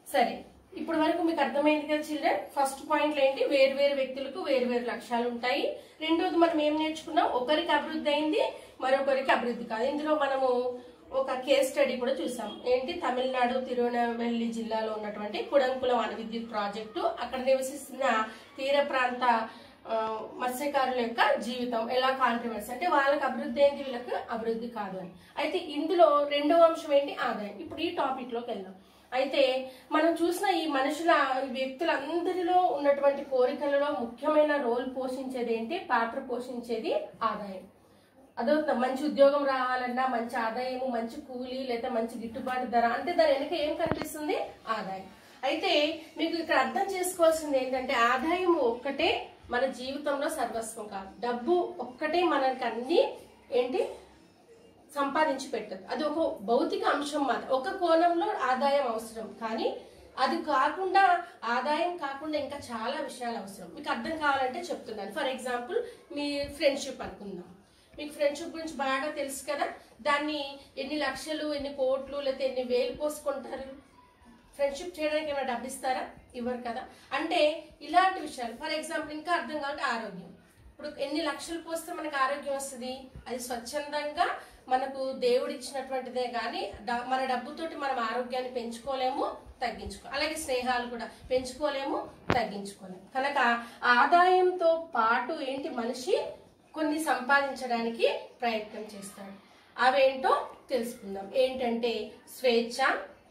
సరే ఇప్పుడు వరకు మీకు అర్థమైంది కదా చిల్డ్రన్ ఫస్ట్ పాయింట్లు ఏంటి వేరు వేరు వ్యక్తులకు వేరు వేరు లక్ష్యాలు ఉంటాయి రెండోది మనం ఏం నేర్చుకున్నాం ఒకరికి అభివృద్ధి అయింది మరొకరికి అభివృద్ధి కాదు ఇందులో మనము ఒక కేస్ స్టడీ కూడా చూసాం ఏంటి తమిళనాడు తిరువనవెల్లి జిల్లాలో ఉన్నటువంటి కుడంకులం అణు విద్యుత్ ప్రాజెక్టు అక్కడ నివసిస్తున్న తీర ప్రాంత ఆ, మత్స్యకారుల యొక్క జీవితం ఎలా కాంట్రవర్సీ అంటే వాళ్ళకి అభివృద్ధి ఏంటి వీళ్ళకి అభివృద్ధి కాదు అని అయితే ఇందులో రెండవ అంశం ఏంటి ఆదాయం ఇప్పుడు ఈ టాపిక్ లోకి వెళ్దాం అయితే మనం చూసిన ఈ మనుషుల వ్యక్తులందరిలో ఉన్నటువంటి కోరికలలో ముఖ్యమైన రోల్ పోషించేది ఏంటి పాత్ర పోషించేది ఆదాయం అదో మంచి ఉద్యోగం రావాలన్నా మంచి ఆదాయము మంచి కూలీ లేదా మంచి గిట్టుబాటు ధర అంటే దాని వెనక ఏం కనిపిస్తుంది ఆదాయం అయితే మీకు ఇక్కడ అర్థం చేసుకోవాల్సింది ఏంటంటే ఆదాయం ఒక్కటే మన జీవితంలో సర్వస్వం కాదు డబ్బు ఒక్కటే మనకి అన్ని ఏంటి సంపాదించి పెట్టదు అది ఒక భౌతిక అంశం మాత్రం ఒక కోణంలో ఆదాయం అవసరం కానీ అది కాకుండా ఆదాయం కాకుండా ఇంకా చాలా విషయాలు అవసరం మీకు అర్థం కావాలంటే చెప్తున్నాను ఫర్ ఎగ్జాంపుల్ మీ ఫ్రెండ్షిప్ అనుకుందాం మీకు ఫ్రెండ్షిప్ గురించి బాగా తెలుసు కదా దాన్ని ఎన్ని లక్షలు ఎన్ని కోట్లు లేకపోతే ఎన్ని వేలు పోసుకుంటారు ఫ్రెండ్షిప్ చేయడానికి ఏమైనా డబ్బు ఇస్తారా ఇవ్వరు కదా అంటే ఇలాంటి విషయాలు ఫర్ ఎగ్జాంపుల్ ఇంకా అర్థం కావాలంటే ఆరోగ్యం ఇప్పుడు ఎన్ని లక్షలు పోస్తే మనకు ఆరోగ్యం వస్తుంది అది స్వచ్ఛందంగా మనకు దేవుడు ఇచ్చినటువంటిదే కానీ డ- మన డబ్బుతోటి మనం ఆరోగ్యాన్ని పెంచుకోలేము తగ్గించుకో అలాగే స్నేహాలు కూడా పెంచుకోలేము తగ్గించుకోలేము కనుక ఆదాయంతో పాటు ఏంటి మనిషి కొన్ని సంపాదించడానికి ప్రయత్నం చేస్తాడు అవేంటో తెలుసుకుందాం ఏంటంటే స్వేచ్ఛ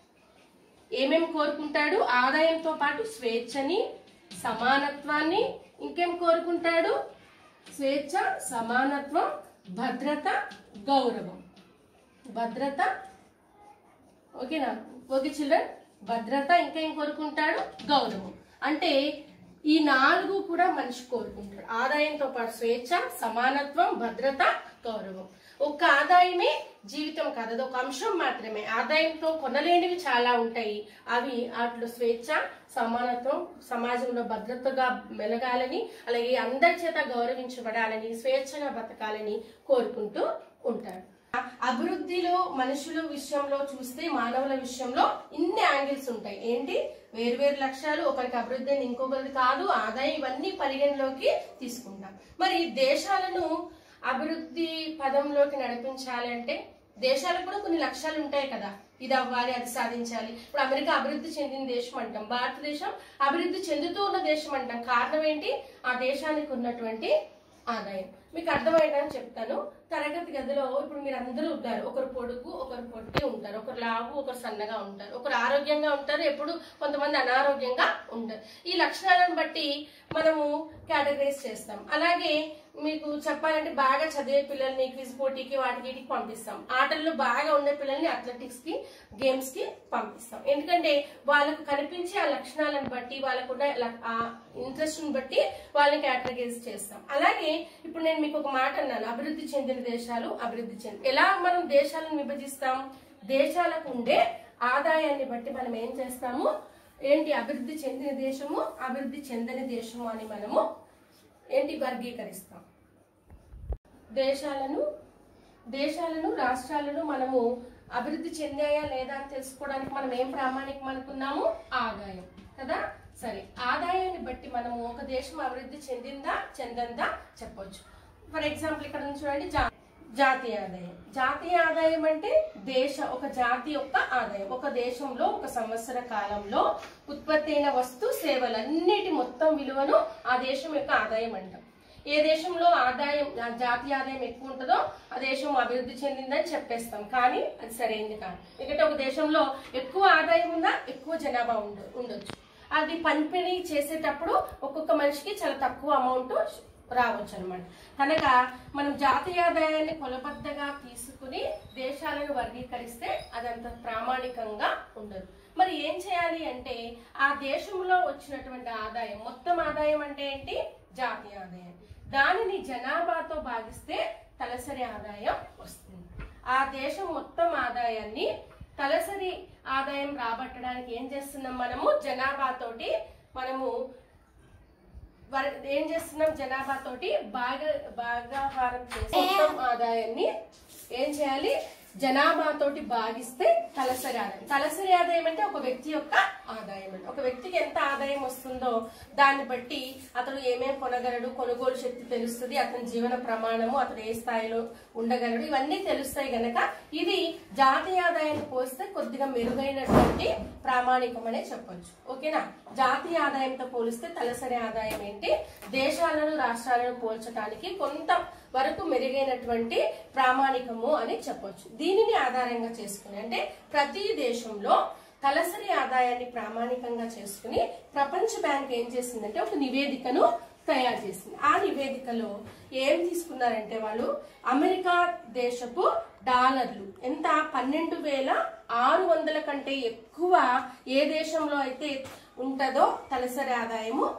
ఏమేం కోరుకుంటాడు ఆదాయంతో పాటు స్వేచ్ఛని సమానత్వాన్ని ఇంకేం కోరుకుంటాడు స్వేచ్ఛ సమానత్వం భద్రత గౌరవం భద్రత ఓకేనా ఓకే చిల్డ్రన్ భద్రత ఇంకా ఏం కోరుకుంటాడు గౌరవం అంటే ఈ నాలుగు కూడా మనిషి కోరుకుంటాడు ఆదాయంతో పాటు స్వేచ్ఛ సమానత్వం భద్రత గౌరవం ఒక్క ఆదాయమే జీవితం కాదు అది ఒక అంశం మాత్రమే ఆదాయంతో కొనలేనివి చాలా ఉంటాయి అవి వాటిలో స్వేచ్ఛ సమానత్వం సమాజంలో భద్రతగా మెలగాలని అలాగే అందరి చేత గౌరవించబడాలని స్వేచ్ఛగా బతకాలని కోరుకుంటూ ఉంటారు అభివృద్ధిలో మనుషుల విషయంలో చూస్తే మానవుల విషయంలో ఇన్ని యాంగిల్స్ ఉంటాయి ఏంటి వేరువేరు లక్ష్యాలు ఒకరికి అభివృద్ధి అని ఇంకొకరికి కాదు ఆదాయం ఇవన్నీ పరిగణలోకి తీసుకుంటాం మరి దేశాలను అభివృద్ధి పదంలోకి నడిపించాలి అంటే దేశాలకు కూడా కొన్ని లక్ష్యాలు ఉంటాయి కదా ఇది అవ్వాలి అది సాధించాలి ఇప్పుడు అమెరికా అభివృద్ధి చెందిన దేశం అంటాం భారతదేశం అభివృద్ధి చెందుతూ ఉన్న దేశం అంటాం కారణం ఏంటి ఆ దేశానికి ఉన్నటువంటి ఆదాయం మీకు అర్థమయ్యేటని చెప్తాను తరగతి గదిలో ఇప్పుడు మీరు అందరూ ఉంటారు ఒకరు పొడుగు ఒకరు పొట్టి ఉంటారు ఒకరు లావు ఒకరు సన్నగా ఉంటారు ఒకరు ఆరోగ్యంగా ఉంటారు ఎప్పుడు కొంతమంది అనారోగ్యంగా ఉంటారు ఈ లక్షణాలను బట్టి మనము కేటగరైజ్ చేస్తాం అలాగే మీకు చెప్పాలంటే బాగా చదివే పిల్లల్ని క్విజ్ పోటీకి వాటికి వీటికి పంపిస్తాం ఆటల్లో బాగా ఉండే పిల్లల్ని అథ్లెటిక్స్ కి గేమ్స్ కి పంపిస్తాం ఎందుకంటే వాళ్ళకు కనిపించే ఆ లక్షణాలను బట్టి వాళ్ళకున్న ల- ఆ ఇంట్రెస్ట్ ని బట్టి వాళ్ళని కేటగరైజ్ చేస్తాం అలాగే ఇప్పుడు నేను మీకు ఒక మాట అన్నాను అభివృద్ధి చెందిన దేశాలు అభివృద్ధి చెంది ఎలా మనం దేశాలను విభజిస్తాం దేశాలకు ఉండే ఆదాయాన్ని బట్టి మనం ఏం చేస్తాము ఏంటి అభివృద్ధి చెందిన దేశము అభివృద్ధి చెందని దేశము అని మనము ఏంటి వర్గీకరిస్తాం దేశాలను దేశాలను రాష్ట్రాలను మనము అభివృద్ధి చెందాయా లేదా అని తెలుసుకోవడానికి మనం ఏం ప్రామాణికం అనుకున్నాము ఆదాయం కదా సరే ఆదాయాన్ని బట్టి మనము ఒక దేశం అభివృద్ధి చెందిందా చెందందా చెప్పొచ్చు ఫర్ ఎగ్జాంపుల్ ఇక్కడ నుంచి చూడండి జా- జాతీయ ఆదాయం జాతీయ ఆదాయం అంటే దేశ ఒక జాతి యొక్క ఆదాయం ఒక దేశంలో ఒక సంవత్సర కాలంలో ఉత్పత్తి అయిన వస్తు సేవలన్నిటి మొత్తం విలువను ఆ దేశం యొక్క ఆదాయం అంటాం ఏ దేశంలో ఆదాయం ఆ జాతీయ ఆదాయం ఎక్కువ ఉంటుందో ఆ దేశం అభివృద్ధి చెందిందని చెప్పేస్తాం కానీ అది సరైంది కాదు ఎందుకంటే ఒక దేశంలో ఎక్కువ ఆదాయం ఉందా ఎక్కువ జనాభా ఉండ ఉండొచ్చు అది పంపిణీ చేసేటప్పుడు ఒక్కొక్క మనిషికి చాలా తక్కువ అమౌంట్ రావచ్చు అనమాట కనుక మనం జాతీయ ఆదాయాన్ని కొలబద్దగా తీసుకుని దేశాలను వర్గీకరిస్తే అదంత ప్రామాణికంగా ఉండదు మరి ఏం చేయాలి అంటే ఆ దేశంలో వచ్చినటువంటి ఆదాయం మొత్తం ఆదాయం అంటే ఏంటి జాతీయ ఆదాయం దానిని జనాభాతో భాగిస్తే తలసరి ఆదాయం వస్తుంది ఆ దేశం మొత్తం ఆదాయాన్ని తలసరి ఆదాయం రాబట్టడానికి ఏం చేస్తున్నాం మనము జనాభాతోటి మనము వర- ఏం చేస్తున్నాం జనాభా తోటి బాగా భాగాహారం చేసి మొత్తం ఆదాయాన్ని ఏం చేయాలి జనాభాతోటి భాగిస్తే తలసరి ఆదాయం తలసరి ఆదాయం అంటే ఒక వ్యక్తి యొక్క ఆదాయం అంటే ఒక వ్యక్తికి ఎంత ఆదాయం వస్తుందో దాన్ని బట్టి అతను ఏమేం కొనగలడు కొనుగోలు శక్తి తెలుస్తుంది అతని జీవన ప్రమాణము అతను ఏ స్థాయిలో ఉండగలడు ఇవన్నీ తెలుస్తాయి గనక ఇది జాతీయ ఆదాయాన్ని పోస్తే కొద్దిగా మెరుగైనటువంటి ప్రామాణికం అనే చెప్పొచ్చు ఓకేనా జాతీయ ఆదాయంతో పోలిస్తే తలసరి ఆదాయం ఏంటి దేశాలను రాష్ట్రాలను పోల్చడానికి కొంత వరకు మెరుగైనటువంటి ప్రామాణికము అని చెప్పొచ్చు దీనిని ఆధారంగా చేసుకుని అంటే ప్రతి దేశంలో తలసరి ఆదాయాన్ని ప్రామాణికంగా చేసుకుని ప్రపంచ బ్యాంక్ ఏం చేసిందంటే ఒక నివేదికను తయారు చేసింది ఆ నివేదికలో ఏం తీసుకున్నారంటే వాళ్ళు అమెరికా దేశపు డాలర్లు ఎంత పన్నెండు వేల ఆరు వందల కంటే ఎక్కువ ఏ దేశంలో అయితే ఉంటుందో తలసరి ఆదాయము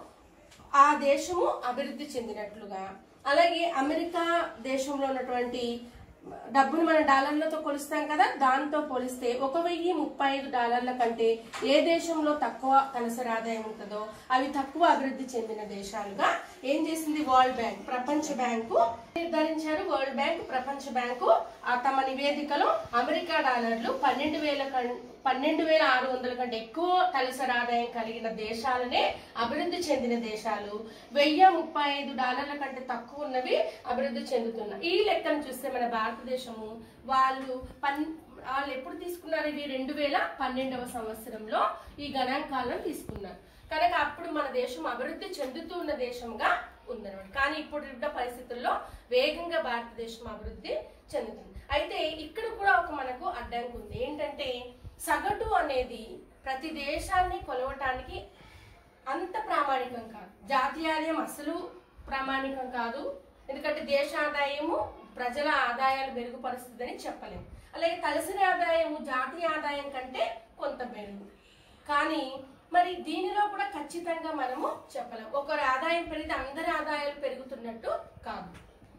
ఆ దేశము అభివృద్ధి చెందినట్లుగా అలాగే అమెరికా దేశంలో ఉన్నటువంటి డబ్బును మన డాలర్లతో కొలుస్తాం కదా దాంతో పోలిస్తే ఒక వెయ్యి ముప్పై ఐదు డాలర్ల కంటే ఏ దేశంలో తక్కువ తలసరి ఆదాయం ఉంటుందో అవి తక్కువ అభివృద్ధి చెందిన దేశాలుగా ఏం చేసింది వరల్డ్ బ్యాంక్ ప్రపంచ బ్యాంకు నిర్ధారించారు వరల్డ్ బ్యాంక్ ప్రపంచ బ్యాంకు ఆ తమ నివేదికలో అమెరికా డాలర్లు పన్నెండు వేల కం- పన్నెండు వేల ఆరు వందల కంటే ఎక్కువ తలసరి ఆదాయం కలిగిన దేశాలనే అభివృద్ధి చెందిన దేశాలు వెయ్యి ముప్పై ఐదు డాలర్ల కంటే తక్కువ ఉన్నవి అభివృద్ధి చెందుతున్నాయి ఈ లెక్కను చూస్తే మన భారతదేశము వాళ్ళు పన్ వాళ్ళు ఎప్పుడు తీసుకున్నారు ఇవి రెండు వేల పన్నెండవ సంవత్సరంలో ఈ గణాంకాలను తీసుకున్నారు కనుక అప్పుడు మన దేశం అభివృద్ధి చెందుతూ ఉన్న దేశంగా ఉందన్నమాట కానీ ఇప్పుడు ఉన్న పరిస్థితుల్లో వేగంగా భారతదేశం అభివృద్ధి చెందుతుంది అయితే ఇక్కడ కూడా ఒక మనకు అడ్డంకి ఉంది ఏంటంటే సగటు అనేది ప్రతి దేశాన్ని కొలవటానికి అంత ప్రామాణికం కాదు జాతీయ ఆదాయం అసలు ప్రామాణికం కాదు ఎందుకంటే దేశ ఆదాయము ప్రజల ఆదాయాలు మెరుగుపరుస్తుందని చెప్పలేము అలాగే తలసరి ఆదాయము జాతీయ ఆదాయం కంటే కొంత మెరుగు కానీ మరి దీనిలో కూడా ఖచ్చితంగా మనము చెప్పలేము ఒకరి ఆదాయం పెరిగితే అందరి ఆదాయాలు పెరుగుతున్నట్టు కాదు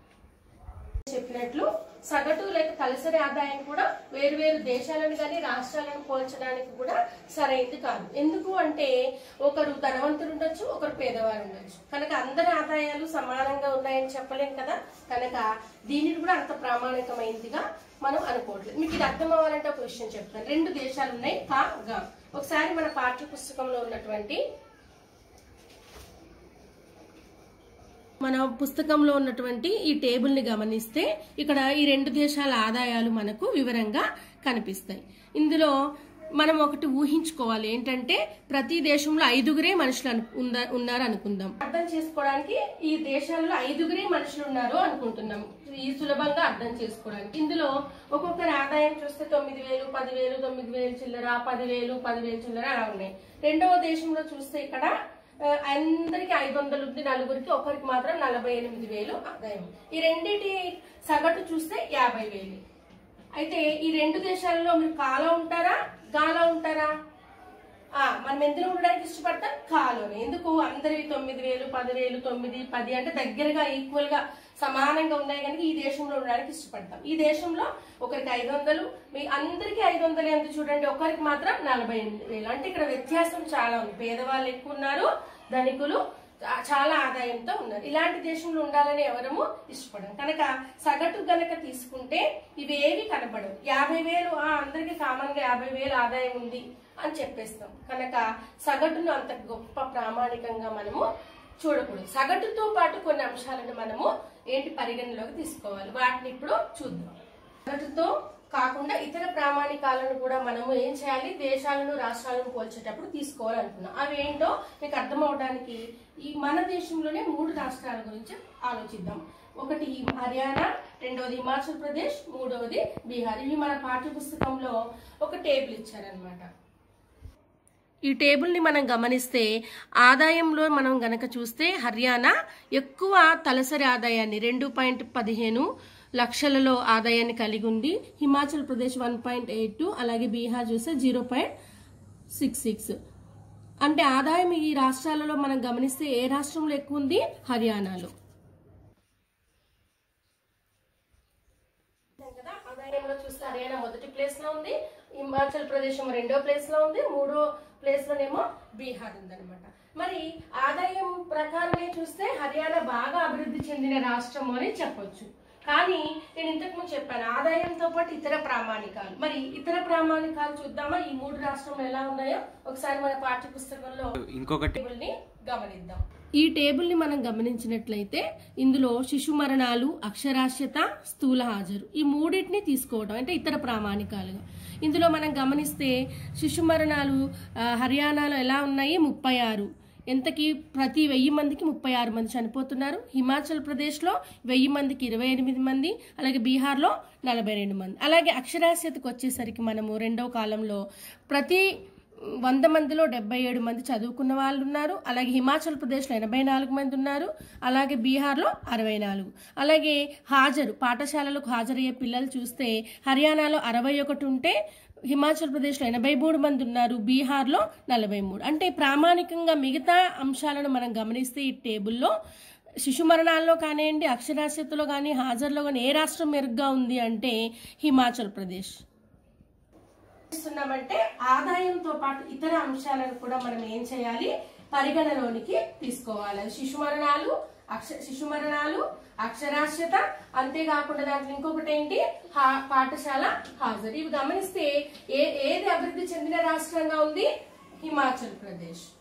చెప్పినట్లు సగటు లేక తలసరి ఆదాయం కూడా వేరు వేరు దేశాలను కానీ రాష్ట్రాలను పోల్చడానికి కూడా సరైనది కాదు ఎందుకు అంటే ఒకరు ధనవంతులు ఉండొచ్చు ఒకరు పేదవారు ఉండొచ్చు కనుక అందరి ఆదాయాలు సమానంగా ఉన్నాయని చెప్పలేం కదా కనుక దీనిని కూడా అంత ప్రామాణికమైనదిగా మనం అనుకోవట్లేదు మీకు ఇది అర్థం అవ్వాలంటే ఒక విషయం చెప్తాను రెండు దేశాలు ఉన్నాయి కా గా ఒకసారి మన పాఠ్య పుస్తకంలో ఉన్నటువంటి మన పుస్తకంలో ఉన్నటువంటి ఈ టేబుల్ ని గమనిస్తే ఇక్కడ ఈ రెండు దేశాల ఆదాయాలు మనకు వివరంగా కనిపిస్తాయి ఇందులో మనం ఒకటి ఊహించుకోవాలి ఏంటంటే ప్రతి దేశంలో ఐదుగురే మనుషులు అను- ఉంద- ఉన్నారు అనుకుందాం అర్థం చేసుకోవడానికి ఈ దేశాల్లో ఐదుగురే మనుషులు ఉన్నారు అనుకుంటున్నాం ఈ సులభంగా అర్థం చేసుకోవడానికి ఇందులో ఒక్కొక్కరి ఆదాయం చూస్తే తొమ్మిది వేలు పదివేలు తొమ్మిది వేలు చిల్లర పదివేలు పదివేలు చిల్లర అలా ఉన్నాయి రెండవ దేశంలో చూస్తే ఇక్కడ ఆ, అందరికి ఐదు వందలు ఉంది నలుగురికి ఒకరికి మాత్రం నలభై ఎనిమిది వేలు ఆదాయం ఈ రెండిటి సగటు చూస్తే యాభై వేలు అయితే ఈ రెండు దేశాలలో మీరు కాలో ఉంటారా గాలో ఉంటారా ఆ మనం ఎందులో ఉండడానికి ఇష్టపడతాం కాలోనే ఎందుకు అందరివి తొమ్మిది వేలు పదివేలు తొమ్మిది పది అంటే దగ్గరగా ఈక్వల్ గా సమానంగా ఉన్నాయి కనుక ఈ దేశంలో ఉండడానికి ఇష్టపడతాం ఈ దేశంలో ఒకరికి ఐదు వందలు మీ అందరికీ ఐదు వందలు ఎంత చూడండి ఒకరికి మాత్రం నలభై ఎనిమిది వేలు అంటే ఇక్కడ వ్యత్యాసం చాలా ఉంది పేదవాళ్ళు ఎక్కువ ఉన్నారు ధనికులు చా- చాలా ఆదాయంతో ఉన్నారు ఇలాంటి దేశంలో ఉండాలని ఎవరము ఇష్టపడం కనుక సగటు గనక తీసుకుంటే ఇవేవి కనపడవు యాభై వేలు ఆ అందరికి కామన్ గా యాభై వేలు ఆదాయం ఉంది అని చెప్పేస్తాం కనుక సగటును అంత గొప్ప ప్రామాణికంగా మనము చూడకూడదు సగటుతో పాటు కొన్ని అంశాలను మనము ఏంటి పరిగణలోకి తీసుకోవాలి వాటిని ఇప్పుడు చూద్దాం సగటుతో కాకుండా ఇతర ప్రామాణికాలను కూడా మనము ఏం చేయాలి దేశాలను రాష్ట్రాలను పోల్చేటప్పుడు తీసుకోవాలనుకున్నాం అవి ఏంటో మీకు అర్థం అవడానికి ఈ మన దేశంలోనే మూడు రాష్ట్రాల గురించి ఆలోచిద్దాం ఒకటి హర్యానా రెండవది హిమాచల్ ప్రదేశ్ మూడవది బీహార్ ఇవి మన పాఠ్య పుస్తకంలో ఒక టేబుల్ ఇచ్చారనమాట ఈ టేబుల్ని మనం గమనిస్తే ఆదాయంలో మనం గనక చూస్తే హర్యానా ఎక్కువ తలసరి ఆదాయాన్ని రెండు పాయింట్ పదిహేను లక్షలలో ఆదాయాన్ని కలిగి ఉంది Himachal Pradesh one point eight two అలాగే బీహార్ చూస్తే జీరో పాయింట్ సిక్స్ సిక్స్ అంటే ఆదాయం ఈ రాష్ట్రాలలో మనం గమనిస్తే ఏ రాష్ట్రంలో ఎక్కువ ఉంది హర్యానాలో కదా ఆదాయంలో చూస్తే హర్యానా మొదటి ప్లేస్ లో ఉంది హిమాచల్ ప్రదేశ్ ఏమో రెండో ప్లేస్ లో ఉంది మూడో ప్లేస్ లోనేమో బీహార్ ఉందన్నమాట మరి ఆదాయం ప్రకారమే చూస్తే హర్యానా బాగా అభివృద్ధి చెందిన రాష్ట్రం అని చెప్పొచ్చు కానీ నేను ఇంతకు ముందు చెప్పాను ఆదాయంతో పాటు ఇతర ప్రామాణికాలు మరి ఇతర ప్రామాణికాలు చూద్దామా ఈ మూడు రాష్ట్రంలో ఎలా ఉన్నాయో ఒకసారి మన పాఠ్య పుస్తకంలో ఇంకొకటి టేబుల్ ని గమనిద్దాం ఈ టేబుల్ ని మనం గమనించినట్లయితే ఇందులో శిశు మరణాలు అక్షరాస్యత స్థూల హాజరు ఈ మూడింటిని తీసుకోవడం అంటే ఇతర ప్రామాణికాలుగా ఇందులో మనం గమనిస్తే శిశు మరణాలు ఆ, హర్యానాలో ఎలా ఉన్నాయి ముప్పై ఆరు ఎంతకి ప్రతి వెయ్యి మందికి ముప్పై ఆరు మంది చనిపోతున్నారు హిమాచల్ ప్రదేశ్లో వెయ్యి మందికి ఇరవై ఎనిమిది మంది అలాగే బీహార్లో నలభై రెండు మంది అలాగే అక్షరాస్యతకు వచ్చేసరికి మనము రెండవ కాలంలో ప్రతి వంద మందిలో డెబ్బై ఏడు మంది చదువుకున్న వాళ్ళు ఉన్నారు అలాగే హిమాచల్ ప్రదేశ్లో ఎనభై నాలుగు మంది ఉన్నారు అలాగే బీహార్లో అరవై నాలుగు అలాగే హాజరు పాఠశాలలకు హాజరయ్యే పిల్లలు చూస్తే హర్యానాలో అరవై ఒకటి ఉంటే హిమాచల్ ప్రదేశ్లో ఎనభై మూడు మంది ఉన్నారు బీహార్లో నలభై మూడు అంటే ప్రామాణికంగా మిగతా అంశాలను మనం గమనిస్తే ఈ టేబుల్లో శిశు మరణాల్లో కానివ్వండి అక్షరాస్యతలో కానీ హాజరులో కానీ ఏ రాష్ట్రం మెరుగ్గా ఉంది అంటే హిమాచల్ ప్రదేశ్ చేస్తున్నామంటే ఆదాయంతో పాటు ఇతర అంశాలను కూడా మనం ఏం చేయాలి పరిగణలోనికి తీసుకోవాలి అది శిశు మరణాలు అక్ష శిశు మరణాలు అక్షరాస్యత అంతేకాకుండా దాంట్లో ఇంకొకటి ఏంటి హా- పాఠశాల హాజరు ఇవి గమనిస్తే ఏ ఏది అభివృద్ధి చెందిన రాష్ట్రంగా ఉంది హిమాచల్ ప్రదేశ్